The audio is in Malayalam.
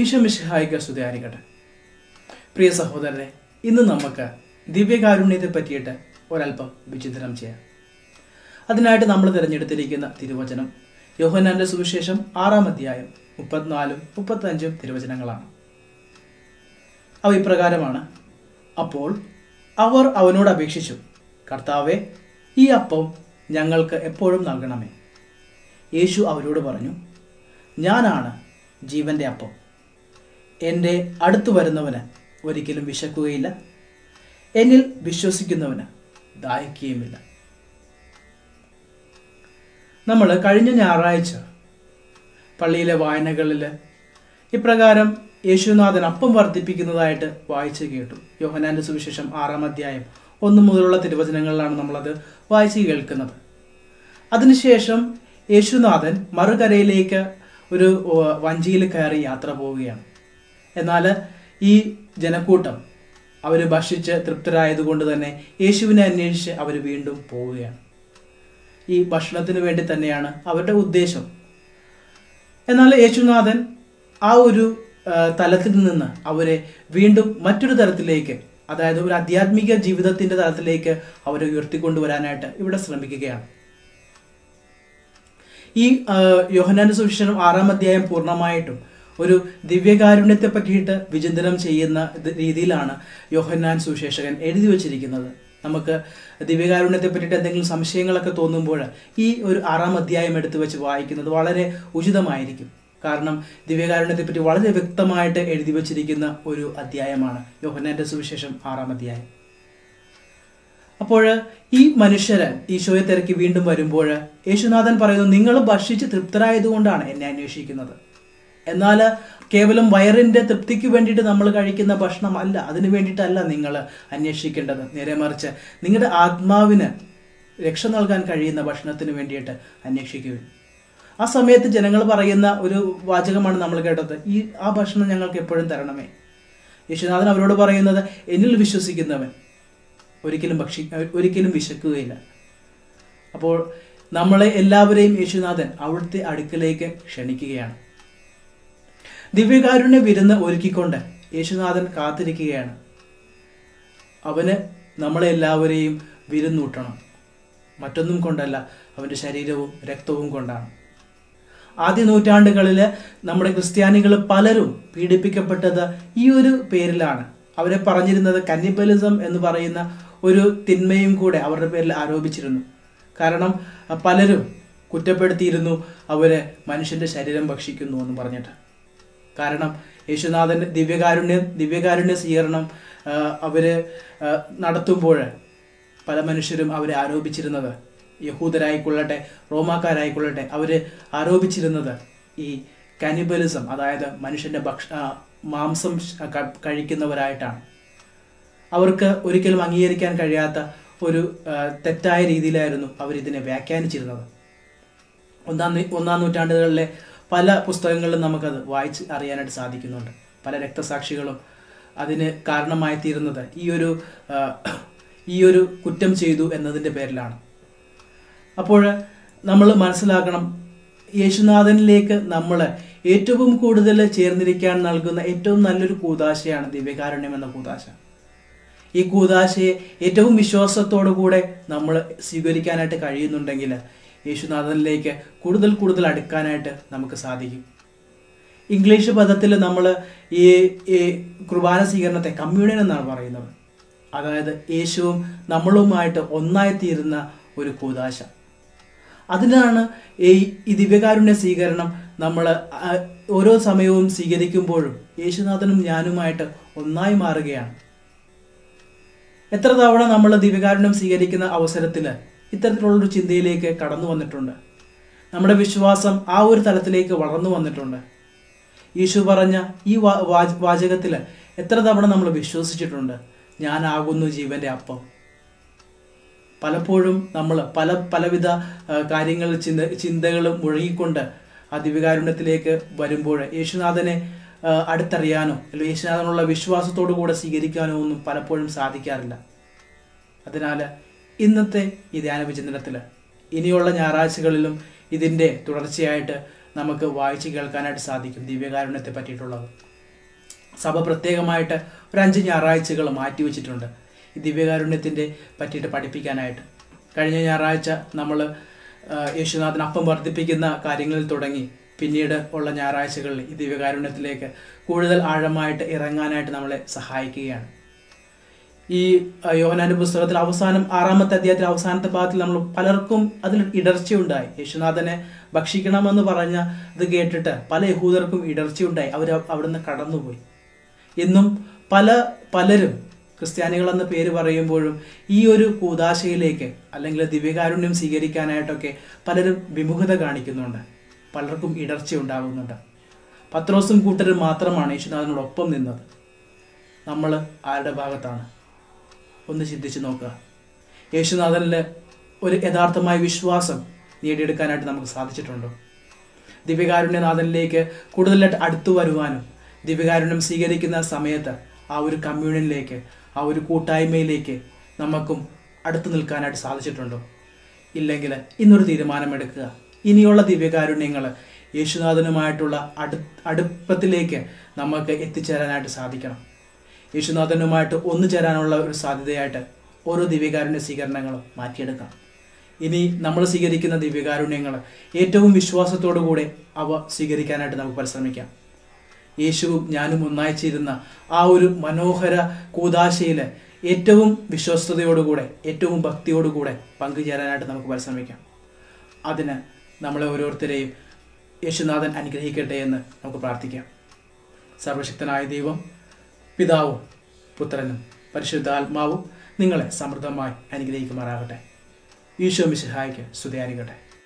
ഈശോമിഷിഹായിക സ്തുതിയായിരിക്കട്ടെ പ്രിയ സഹോദരരെ ഇന്ന് നമുക്ക് ദിവ്യകാരുണ്യത്തെ പറ്റിയിട്ട് ഒരല്പം വിചിന്തനം ചെയ്യാം അതിനായിട്ട് നമ്മൾ തിരഞ്ഞെടുത്തിരിക്കുന്ന തിരുവചനം യോഹനാന്റെ സുവിശേഷം ആറാം അധ്യായം മുപ്പത്തിനാലും മുപ്പത്തഞ്ചും തിരുവചനങ്ങളാണ് അവ ഇപ്രകാരമാണ് അപ്പോൾ അവർ അവനോട് അപേക്ഷിച്ചു കർത്താവെ ഈ അപ്പം ഞങ്ങൾക്ക് എപ്പോഴും നൽകണമേ യേശു അവരോട് പറഞ്ഞു ഞാനാണ് ജീവന്റെ അപ്പം എൻ്റെ അടുത്തു വരുന്നവന് ഒരിക്കലും വിശക്കുകയില്ല എന്നിൽ വിശ്വസിക്കുന്നവന് ദാഹിക്കുകയുമില്ല നമ്മൾ കഴിഞ്ഞ ഞായറാഴ്ച പള്ളിയിലെ വായനകളിൽ ഇപ്രകാരം യേശുനാഥൻ അപ്പം വർദ്ധിപ്പിക്കുന്നതായിട്ട് വായിച്ചു കേട്ടു യോഹനാന്റെ സുവിശേഷം ആറാം അധ്യായം ഒന്ന് മുതലുള്ള തിരുവചനങ്ങളിലാണ് നമ്മളത് വായിച്ചു കേൾക്കുന്നത് അതിനുശേഷം യേശുനാഥൻ മറുകരയിലേക്ക് ഒരു ഓ, വഞ്ചിയിൽ കയറി യാത്ര പോവുകയാണ് എന്നാൽ ഈ ജനക്കൂട്ടം അവർ ഭക്ഷിച്ച് തൃപ്തരായതുകൊണ്ട് തന്നെ യേശുവിനെ അന്വേഷിച്ച് അവർ വീണ്ടും പോവുകയാണ് ഈ ഭക്ഷണത്തിന് വേണ്ടി തന്നെയാണ് അവരുടെ ഉദ്ദേശം എന്നാൽ യേശുനാഥൻ ആ ഒരു ആ, തലത്തിൽ നിന്ന് അവരെ വീണ്ടും മറ്റൊരു തലത്തിലേക്ക് അതായത് ഒരു ആധ്യാത്മിക ജീവിതത്തിന്റെ തലത്തിലേക്ക് അവരെ ഉയർത്തിക്കൊണ്ടുവരാനായിട്ട് ഇവിടെ ശ്രമിക്കുകയാണ് ഈ ആ, യോഹന്നാന്റെ സുവിശേഷം ആറാം അധ്യായം പൂർണ്ണമായിട്ടും ഒരു ദിവ്യകാരുണ്യത്തെ പറ്റിയിട്ട് വിചിന്തനം ചെയ്യുന്ന ഇത് രീതിയിലാണ് യോഹന്നാൻ സുവിശേഷകൻ എഴുതി വച്ചിരിക്കുന്നത് നമുക്ക് ദിവ്യകാരുണ്യത്തെ പറ്റിയിട്ട് എന്തെങ്കിലും സംശയങ്ങളൊക്കെ തോന്നുമ്പോൾ ഈ ഒരു ആറാം അധ്യായം എടുത്തു വെച്ച് വായിക്കുന്നത് വളരെ ഉചിതമായിരിക്കും കാരണം ദിവ്യകാരുണ്യത്തെ പറ്റി വളരെ വ്യക്തമായിട്ട് എഴുതി വച്ചിരിക്കുന്ന ഒരു അധ്യായമാണ് യോഹന്നാന്റെ സുവിശേഷം ആറാം അധ്യായം അപ്പോൾ ഈ മനുഷ്യര് ഈശോയെ തിരക്കി വീണ്ടും വരുമ്പോൾ യേശുനാഥൻ പറയുന്നു നിങ്ങൾ ഭക്ഷിച്ച് തൃപ്തരായതുകൊണ്ടാണ് എന്നെ അന്വേഷിക്കുന്നത് എന്നാൽ കേവലം വയറിന്റെ തൃപ്തിക്ക് വേണ്ടിയിട്ട് നമ്മൾ കഴിക്കുന്ന ഭക്ഷണമല്ല അതിനു വേണ്ടിയിട്ടല്ല നിങ്ങൾ അന്വേഷിക്കേണ്ടത് നേരെ മറിച്ച് നിങ്ങളുടെ ആത്മാവിന് രക്ഷ നൽകാൻ കഴിയുന്ന ഭക്ഷണത്തിന് വേണ്ടിയിട്ട് അന്വേഷിക്കുകയും ആ സമയത്ത് ജനങ്ങൾ പറയുന്ന ഒരു വാചകമാണ് നമ്മൾ കേട്ടത് ഈ ആ ഭക്ഷണം ഞങ്ങൾക്ക് എപ്പോഴും തരണമേ യേശുനാഥൻ അവരോട് പറയുന്നത് എന്നിൽ വിശ്വസിക്കുന്നവൻ ഒരിക്കലും ഭക്ഷി ഒരിക്കലും വിശക്കുകയില്ല അപ്പോൾ നമ്മളെ എല്ലാവരെയും യേശുനാഥൻ അവിടുത്തെ അടുക്കലേക്ക് ക്ഷണിക്കുകയാണ് ദിവ്യകാരുണ്യ വിരുന്ന് ഒരുക്കിക്കൊണ്ട് യേശുനാഥൻ കാത്തിരിക്കുകയാണ് അവന് നമ്മളെ എല്ലാവരെയും വിരുന്നൂട്ടണം മറ്റൊന്നും കൊണ്ടല്ല അവൻ്റെ ശരീരവും രക്തവും കൊണ്ടാണ് ആദ്യ നൂറ്റാണ്ടുകളിൽ നമ്മുടെ ക്രിസ്ത്യാനികൾ പലരും പീഡിപ്പിക്കപ്പെട്ടത് ഈ ഒരു പേരിലാണ് അവരെ പറഞ്ഞിരുന്നത് കന്നിബലിസം എന്ന് പറയുന്ന ഒരു തിന്മയും കൂടെ അവരുടെ പേരിൽ ആരോപിച്ചിരുന്നു കാരണം അഹ് പലരും കുറ്റപ്പെടുത്തിയിരുന്നു അവര് മനുഷ്യന്റെ ശരീരം ഭക്ഷിക്കുന്നു എന്ന് പറഞ്ഞിട്ട് കാരണം യേശുനാഥന്റെ ദിവ്യകാരുണ്യ ദിവ്യകാരുണ്യ സ്വീകരണം ആഹ് അവര് ആഹ് നടത്തുമ്പോൾ പല മനുഷ്യരും അവരെ ആരോപിച്ചിരുന്നത് യഹൂദരായിക്കൊള്ളട്ടെ റോമാക്കാരായിക്കൊള്ളട്ടെ അവര് ആരോപിച്ചിരുന്നത് ഈ കാനിബലിസം അതായത് മനുഷ്യന്റെ ഭക്ഷ ആ, മാംസം ശ- ക- കഴിക്കുന്നവരായിട്ടാണ് അവർക്ക് ഒരിക്കലും അംഗീകരിക്കാൻ കഴിയാത്ത ഒരു ആ, തെറ്റായ രീതിയിലായിരുന്നു അവരിതിനെ വ്യാഖ്യാനിച്ചിരുന്നത് ഒന്നാം നൂ- ഒന്നാം നൂറ്റാണ്ടുകളിലെ പല പുസ്തകങ്ങളിലും നമുക്കത് വായിച്ച് അറിയാനായിട്ട് സാധിക്കുന്നുണ്ട് പല രക്തസാക്ഷികളും അതിന് കാരണമായി തീരുന്നത് ഈ ഒരു ആ, ഈ ഒരു കുറ്റം ചെയ്തു എന്നതിൻ്റെ പേരിലാണ് അപ്പോൾ നമ്മൾ മനസ്സിലാക്കണം യേശുനാഥനിലേക്ക് നമ്മൾ ഏറ്റവും കൂടുതൽ ചേർന്നിരിക്കാൻ നൽകുന്ന ഏറ്റവും നല്ലൊരു കൂതാശയാണ് ദിവ്യകാരുണ്യം എന്ന കൂതാശ ഈ കൂതാശയെ ഏറ്റവും വിശ്വാസത്തോടു കൂടെ നമ്മൾ സ്വീകരിക്കാനായിട്ട് കഴിയുന്നുണ്ടെങ്കിൽ യേശുനാഥനിലേക്ക് കൂടുതൽ കൂടുതൽ അടുക്കാനായിട്ട് നമുക്ക് സാധിക്കും ഇംഗ്ലീഷ് പദത്തിൽ നമ്മൾ ഈ ഈ കുർബാന സ്വീകരണത്തെ കമ്മ്യൂണിയൻ എന്നാണ് പറയുന്നത് അതായത് യേശുവും നമ്മളുമായിട്ട് ഒന്നായിത്തീരുന്ന ഒരു കൂതാശ അതിനാണ് ഈ ഈ ദിവ്യകാരുണ്യ സ്വീകരണം നമ്മൾ ഓരോ സമയവും സ്വീകരിക്കുമ്പോഴും യേശുനാഥനും ഞാനുമായിട്ട് ഒന്നായി മാറുകയാണ് എത്ര തവണ നമ്മൾ ദിവ്യകാരുണ്യം സ്വീകരിക്കുന്ന അവസരത്തിൽ ഇത്തരത്തിലുള്ളൊരു ചിന്തയിലേക്ക് കടന്നു വന്നിട്ടുണ്ട് നമ്മുടെ വിശ്വാസം ആ ഒരു തലത്തിലേക്ക് വളർന്നു വന്നിട്ടുണ്ട് യേശു പറഞ്ഞ ഈ വാ- വാച- വാചകത്തിൽ എത്ര തവണ നമ്മൾ വിശ്വസിച്ചിട്ടുണ്ട് ഞാനാകുന്നു ജീവന്റെ അപ്പം പലപ്പോഴും നമ്മൾ പല പലവിധ ആ, കാര്യങ്ങൾ ചിന്ത ചിന്തകളും മുഴുകിക്കൊണ്ട് ആ ദിവ്യകാരുണ്യത്തിലേക്ക് വരുമ്പോൾ യേശുനാഥനെ ആ, അടുത്തറിയാനോ അല്ലെങ്കിൽ യേശുനാഥനുള്ള വിശ്വാസത്തോടു കൂടെ സ്വീകരിക്കാനോ ഒന്നും പലപ്പോഴും സാധിക്കാറില്ല അതിനാൽ ഇന്നത്തെ ഈ ധ്യാന വിചിന്തനത്തിൽ ഇനിയുള്ള ഞായറാഴ്ചകളിലും ഇതിൻ്റെ തുടർച്ചയായിട്ട് നമുക്ക് വായിച്ച് കേൾക്കാനായിട്ട് സാധിക്കും ദിവ്യകാരുണ്യത്തെ പറ്റിയിട്ടുള്ളത് സഭ പ്രത്യേകമായിട്ട് ഒരു അഞ്ച് ഞായറാഴ്ചകൾ മാറ്റിവെച്ചിട്ടുണ്ട് ഈ ദിവ്യകാരുണ്യത്തിൻ്റെ പറ്റിയിട്ട് പഠിപ്പിക്കാനായിട്ട് കഴിഞ്ഞ ഞായറാഴ്ച നമ്മൾ യേശുനാഥൻ അപ്പം വർദ്ധിപ്പിക്കുന്ന കാര്യങ്ങളിൽ തുടങ്ങി പിന്നീട് ഉള്ള ഞായറാഴ്ചകളിൽ ഈ ദിവ്യകാരുണ്യത്തിലേക്ക് കൂടുതൽ ആഴമായിട്ട് ഇറങ്ങാനായിട്ട് നമ്മളെ സഹായിക്കുകയാണ് ഈ അഹ്, യോഹന്നാന്റെ പുസ്തകത്തിൽ അവസാനം ആറാമത്തെ അധ്യായത്തിൽ അവസാനത്തെ ഭാഗത്തിൽ നമ്മൾ പലർക്കും അതിൽ ഇടർച്ചയുണ്ടായി യേശുനാഥനെ ഭക്ഷിക്കണമെന്ന് പറഞ്ഞ ഇത് കേട്ടിട്ട് പല യഹൂദർക്കും ഇടർച്ചയുണ്ടായി അവർ അവിടുന്ന് കടന്നുപോയി ഇന്നും പല പലരും ക്രിസ്ത്യാനികളെന്ന് പേര് പറയുമ്പോഴും ഈ ഒരു കൂതാശയിലേക്ക് അല്ലെങ്കിൽ ദിവ്യകാരുണ്യം സ്വീകരിക്കാനായിട്ടൊക്കെ പലരും വിമുഖത കാണിക്കുന്നുണ്ട് പലർക്കും ഇടർച്ച ഉണ്ടാകുന്നുണ്ട് പത്രോസും കൂട്ടരും മാത്രമാണ് യേശുനാഥനോടൊപ്പം നിന്നത് നമ്മൾ ആരുടെ ഭാഗത്താണ് ഒന്ന് ചിന്തിച്ച് നോക്കുക യേശുനാഥനിൽ ഒരു യഥാർത്ഥമായ വിശ്വാസം നേടിയെടുക്കാനായിട്ട് നമുക്ക് സാധിച്ചിട്ടുണ്ടോ ദിവ്യകാരുണ്യനാഥനിലേക്ക് കൂടുതലായിട്ട് അടുത്തു വരുവാനും ദിവ്യകാരുണ്യം സ്വീകരിക്കുന്ന സമയത്ത് ആ ഒരു കമ്മ്യൂണിയനിലേക്ക് ആ ഒരു കൂട്ടായ്മയിലേക്ക് നമുക്കും അടുത്തു നിൽക്കാനായിട്ട് സാധിച്ചിട്ടുണ്ടോ ഇല്ലെങ്കിൽ ഇന്നൊരു തീരുമാനമെടുക്കുക ഇനിയുള്ള ദിവ്യകാരുണ്യങ്ങൾ യേശുനാഥനുമായിട്ടുള്ള അടു അടുപ്പത്തിലേക്ക് നമുക്ക് എത്തിച്ചേരാനായിട്ട് സാധിക്കണം യേശുനാഥനുമായിട്ട് ഒന്നു ചേരാനുള്ള ഒരു സാധ്യതയായിട്ട് ഓരോ ദിവ്യകാരുണ്യ സ്വീകരണങ്ങളും മാറ്റിയെടുക്കാം ഇനി നമ്മൾ സ്വീകരിക്കുന്ന ദിവ്യകാരുണ്യങ്ങൾ ഏറ്റവും വിശ്വാസത്തോടു കൂടെ അവ സ്വീകരിക്കാനായിട്ട് നമുക്ക് പരിശ്രമിക്കാം യേശുവും ഞാനും ഒന്നായി ചേരുന്ന ആ ഒരു മനോഹര കൂതാശയിൽ ഏറ്റവും വിശ്വസ്തയോടുകൂടെ ഏറ്റവും ഭക്തിയോടുകൂടെ പങ്കുചേരാനായിട്ട് നമുക്ക് പരിശ്രമിക്കാം അതിന് നമ്മളെ ഓരോരുത്തരെയും യേശുനാഥൻ അനുഗ്രഹിക്കട്ടെ എന്ന് നമുക്ക് പ്രാർത്ഥിക്കാം സർവശക്തനായ ദൈവം പിതാവും പുത്രനും പരിശുദ്ധാത്മാവും നിങ്ങളെ സമൃദ്ധമായി അനുഗ്രഹിക്കുമാറാകട്ടെ ഈശോ മിശിഹായ്ക്ക് സ്തുതിയായിരിക്കട്ടെ